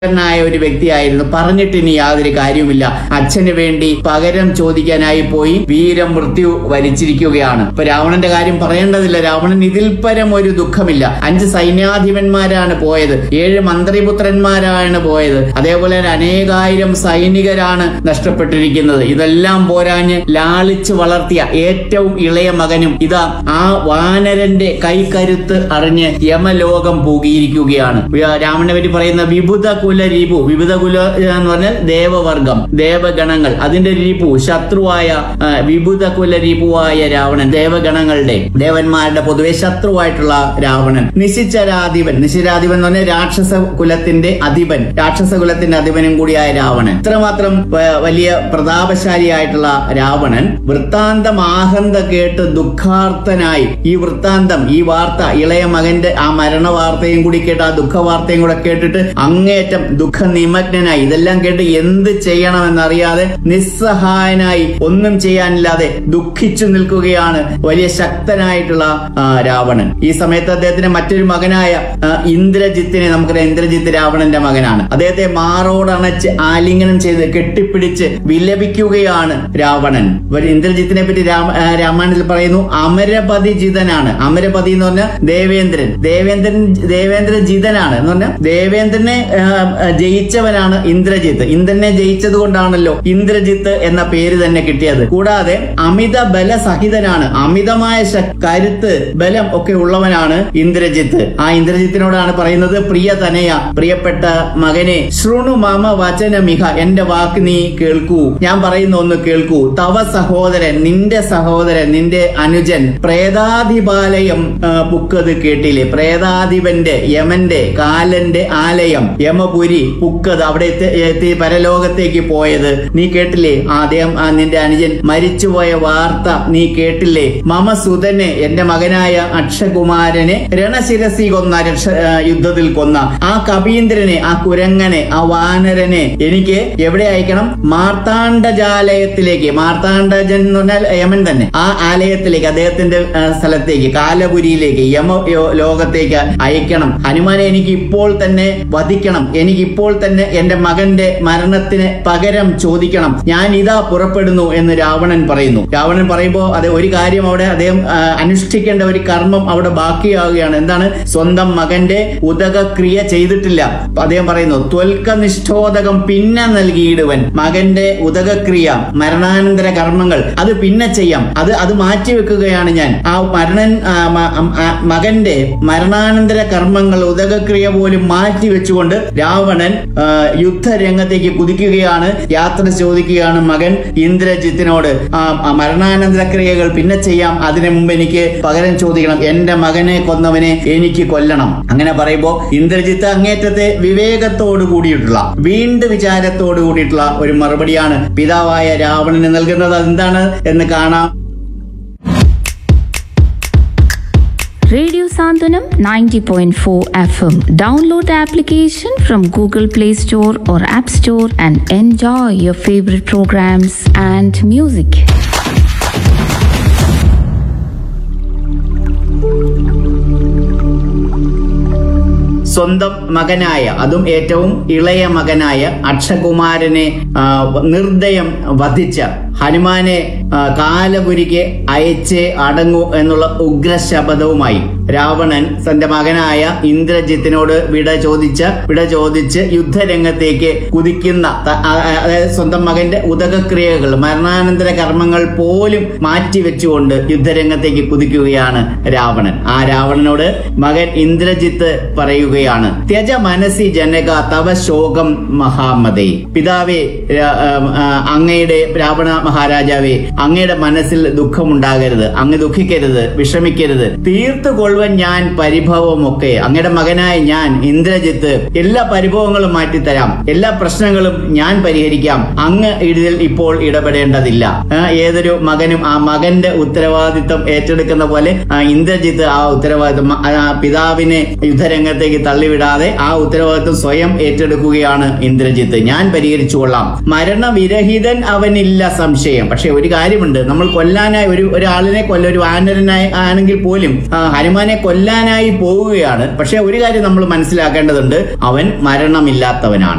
ായ ഒരു വ്യക്തിയായിരുന്നു പറഞ്ഞിട്ട് ഇനി യാതൊരു കാര്യവുമില്ല അച്ഛന് വേണ്ടി പകരം ചോദിക്കാനായി പോയി വീരമൃത്യു വരിച്ചിരിക്കുകയാണ് ഇപ്പൊ രാവണന്റെ കാര്യം പറയേണ്ടതില്ല രാവണൻ ഇതിൽ പരം ഒരു ദുഃഖമില്ല അഞ്ച് സൈന്യാധിപന്മാരാണ് പോയത് ഏഴ് മന്ത്രിപുത്രന്മാരാണ് പോയത് അതേപോലെ തന്നെ അനേകായിരം സൈനികരാണ് നഷ്ടപ്പെട്ടിരിക്കുന്നത് ഇതെല്ലാം പോരാഞ്ഞ് ലാളിച്ച് വളർത്തിയ ഏറ്റവും ഇളയ മകനും ഇതാ ആ വാനരന്റെ കൈക്കരുത്ത് അറിഞ്ഞ് യമലോകം പൂകിയിരിക്കുകയാണ് രാമനെ പറ്റി പറയുന്ന വിഭുത കുല രീപു വിഭുത കുല എന്ന് പറഞ്ഞാൽ ദേവവർഗം ദേവഗണങ്ങൾ അതിന്റെ രീപു ശത്രുവായ ആ, വിഭുത കുല രീപുവായ രാവണൻ ദേവഗണങ്ങളുടെ ദേവന്മാരുടെ പൊതുവെ ശത്രുവായിട്ടുള്ള രാവണൻ നിശിചരാധിപൻ നിശിരാധിപൻ എന്ന് പറഞ്ഞാൽ രാക്ഷസ കുലത്തിന്റെ അധിപൻ രാക്ഷസ കുലത്തിന്റെ അധിപനും കൂടിയായ രാവണൻ ഇത്രമാത്രം വ- വലിയ പ്രതാപശാലിയായിട്ടുള്ള രാവണൻ വൃത്താന്തം ആഹന്ത കേട്ട് ദുഃഖാർത്ഥനായി ഈ വൃത്താന്തം ഈ വാർത്ത ഇളയ മകന്റെ ആ മരണ വാർത്തയും കൂടി കേട്ട് ആ ദുഃഖ വാർത്തയും കൂടെ കേട്ടിട്ട് അങ്ങേയറ്റം ദുഃഖ നിമഗ്നനായി ഇതെല്ലാം കേട്ട് എന്ത് ചെയ്യണമെന്നറിയാതെ നിസ്സഹായനായി ഒന്നും ചെയ്യാനില്ലാതെ ദുഃഖിച്ചു നിൽക്കുകയാണ് വലിയ ശക്തനായിട്ടുള്ള ആ, രാവണൻ ഈ സമയത്ത് അദ്ദേഹത്തിന്റെ മറ്റൊരു മകനായ ആ, ഇന്ദ്രജിത്തിനെ നമുക്കറിയാം ഇന്ദ്രജിത്ത് രാവണന്റെ മകനാണ് അദ്ദേഹത്തെ മാറോടണച്ച് ആലിംഗനം ചെയ്ത് കെട്ടിപ്പിടിച്ച് വിലപിക്കുകയാണ് രാവണൻ ഒരു ഇന്ദ്രജിത്തിനെ പറ്റി രാമ ആ, രാമായണത്തിൽ പറയുന്നു അമരപതി ജിതനാണ് അമരപതി എന്ന് പറഞ്ഞാൽ ദേവേന്ദ്രൻ ദേവേന്ദ്രൻ ദേവേന്ദ്ര ജിതനാണ് എന്ന് പറഞ്ഞാൽ ദേവേന്ദ്രനെ ആ, ആ, ജയിച്ചവനാണ് ഇന്ദ്രജിത്ത് ഇന്ദ്രനെ ജയിച്ചത് കൊണ്ടാണല്ലോ ഇന്ദ്രജിത്ത് എന്ന പേര് തന്നെ കിട്ടിയത് കൂടാതെ അമിത ബലസഹിതനാണ് അമിതമായ ശക്- കരുത്ത് ബലം ഒക്കെ ഉള്ളവനാണ് ഇന്ദ്രജിത്ത് ആ ഇന്ദ്രജിത്തിനോടാണ് പറയുന്നത് പ്രിയ തനയ പ്രിയപ്പെട്ട മകനെ ശൃണു മമ വചനമിഹ എന്റെ വാക്ക് നീ കേൾക്കൂ ഞാൻ പറയുന്ന ഒന്ന് കേൾക്കൂ തവ സഹോദരൻ നിന്റെ സഹോദരൻ നിന്റെ അനുജൻ പ്രേതാധിപാലയം ആ, പുക്കത് കേട്ടില്ലേ പ്രേതാധിപന്റെ യമന്റെ കാലന്റെ ആലയം യമപുരി പുക്കത് അവിടെ എത്തി- എത്തി പരലോകത്തേക്ക് പോയത് നീ കേട്ടില്ലേ ആ അദ്ദേഹം ആ നിന്റെ അനുജൻ മരിച്ചുപോയ വാർത്ത നീ കേട്ടില്ലേ മമ സുതനെ എന്റെ മകനായ അക്ഷകുമാരനെ രണശിരസി കൊന്ന രക്ഷ ആ, യുദ്ധത്തിൽ കൊന്ന ആ കപീന്ദ്രനെ ആ കുരങ്ങനെ ആ വാനരനെ എനിക്ക് എവിടെ അയക്കണം മാർത്താണ്ഡജാലയത്തിലേക്ക് മാർത്താണ്ഡജൻ എന്ന് പറഞ്ഞാൽ യമൻ തന്നെ ആ ആലയത്തിലേക്ക് അദ്ദേഹത്തിന്റെ ആ, സ്ഥലത്തേക്ക് കാലപുരിയിലേക്ക് യമ യോ- ലോകത്തേക്ക് അയക്കണം ഹനുമാനെ എനിക്ക് ഇപ്പോൾ തന്നെ വധിക്കണം എനിക്ക് ഇപ്പോൾ തന്നെ എന്റെ മകന്റെ മരണത്തിന് പകരം ചോദിക്കണം ഞാൻ ഇതാ പുറപ്പെടുന്നു എന്ന് രാവണൻ പറയുന്നു രാവണൻ പറയുമ്പോൾ അത് ഒരു കാര്യം അവിടെ അദ്ദേഹം ആ, അനുഷ്ഠിക്കേണ്ട ഒരു കർമ്മം അവിടെ ബാക്കിയാവുകയാണ് എന്താണ് സ്വന്തം മകന്റെ ഉദകക്രിയ ചെയ്തിട്ടില്ല അപ്പൊ അദ്ദേഹം പറയുന്നു ത്വൽക്ക നിഷ്ഠോദകം പിന്നെ നൽകിയിടുവൻ മകന്റെ ഉദകക്രിയ മരണാനന്തര കർമ്മങ്ങൾ അത് പിന്നെ ചെയ്യാം അത് അത് മാറ്റിവെക്കുകയാണ് ഞാൻ ആ മരണൻ ആ, മ- ആ, ആ, മകന്റെ മരണാനന്തര കർമ്മങ്ങൾ ഉദകക്രിയ പോലും മാറ്റി വെച്ചുകൊണ്ട് രാവണൻ ആ, യുദ്ധരംഗത്തേക്ക് കുതിക്കുകയാണ് യാത്ര ചോദിക്കുകയാണ് മകൻ ഇന്ദ്രജിത്തിനോട് ആ ആ മരണാനന്തര ക്രിയകൾ പിന്നെ ചെയ്യാം അതിനു മുമ്പ് എനിക്ക് പകരം ചോദിക്കണം എന്റെ മകനെ കൊന്നവനെ എനിക്ക് കൊല്ലണം അങ്ങനെ പറയുമ്പോ ഇന്ദ്രജിത്ത് അങ്ങേറ്റത്തെ വിവേകത്തോട് കൂടിയിട്ടുള്ള വീണ്ടും വിചാരത്തോട് കൂടിയിട്ടുള്ള ഒരു മറുപടിയാണ് പിതാവായ രാവണന് നൽകുന്നത് അതെന്താണ് എന്ന് കാണാം Radio Sandhanam 90.4 FM. Download the application from Google Play Store or App Store and enjoy your favorite programs and music. സ്വന്തം മകനായ അതും ഏറ്റവും ഇളയ മകനായ അക്ഷകുമാരനെ ആ, നിർദ്ദയം വധിച്ച ഹനുമാനെ ആ, കാലപുരിക്ക് അയച്ചേ അടങ്ങൂ എന്നുള്ള ഉഗ്ര ശപഥവുമായി രാവണൻ തന്റെ മകനായ ഇന്ദ്രജിത്തിനോട് വിട ചോദിച്ച വിട ചോദിച്ച് യുദ്ധരംഗത്തേക്ക് കുതിക്കുന്ന ത- ആ- ആ- അതായത് സ്വന്തം മകന്റെ ഉദകക്രിയകൾ മരണാനന്തര കർമ്മങ്ങൾ പോലും മാറ്റിവെച്ചുകൊണ്ട് യുദ്ധരംഗത്തേക്ക് കുതിക്കുകയാണ് രാവണൻ ആ രാവണനോട് മകൻ ഇന്ദ്രജിത്ത് പറയുകയാണ് ത്യജ മനസ്സി ജനക തവ ശോകം മഹാമതേ പിതാവേ രാ- ആം, ആ, അങ്ങയുടെ രാവണ മഹാരാജാവേ അങ്ങയുടെ മനസ്സിൽ ദുഃഖമുണ്ടാകരുത് അങ്ങ് ദുഃഖിക്കരുത് വിഷമിക്കരുത് തീർത്തു കൊള്ളുവാൻ ഞാൻ പരിഭവമൊക്കെ അങ്ങയുടെ മകനായ ഞാൻ ഇന്ദ്രജിത്ത് എല്ലാ പരിഭവങ്ങളും മാറ്റിത്തരാം എല്ലാ പ്രശ്നങ്ങളും ഞാൻ പരിഹരിക്കാം അങ്ങ് ഇതിൽ ഇപ്പോൾ ഇടപെടേണ്ടതില്ല ആ, ഏതൊരു മകനും ആ മകന്റെ ഉത്തരവാദിത്വം ഏറ്റെടുക്കുന്ന പോലെ ആ, ഇന്ദ്രജിത്ത് ആ ഉത്തരവാദിത്വം മ- ആ പിതാവിനെ യുദ്ധരംഗത്തേക്ക് തള്ളിവിടാതെ ആ ഉത്തരവാദിത്വം സ്വയം ഏറ്റെടുക്കുകയാണ് ഇന്ദ്രജിത്ത് ഞാൻ പരിഹരിച്ചു കൊള്ളാം മരണവിരഹിതൻ അവനില്ല സംശയം പക്ഷെ ഒരു കാര്യമുണ്ട് നമ്മൾ കൊല്ലാനായി ഒരു ഒരാളിനെ കൊല്ല ഒരു വാനരനായി ആണെങ്കിൽ പോലും ആ, ഹനുമാനെ കൊല്ലാനായി പോവുകയാണ് പക്ഷെ ഒരു കാര്യം നമ്മൾ മനസ്സിലാക്കേണ്ടതുണ്ട് അവൻ മരണമില്ലാത്തവനാണ്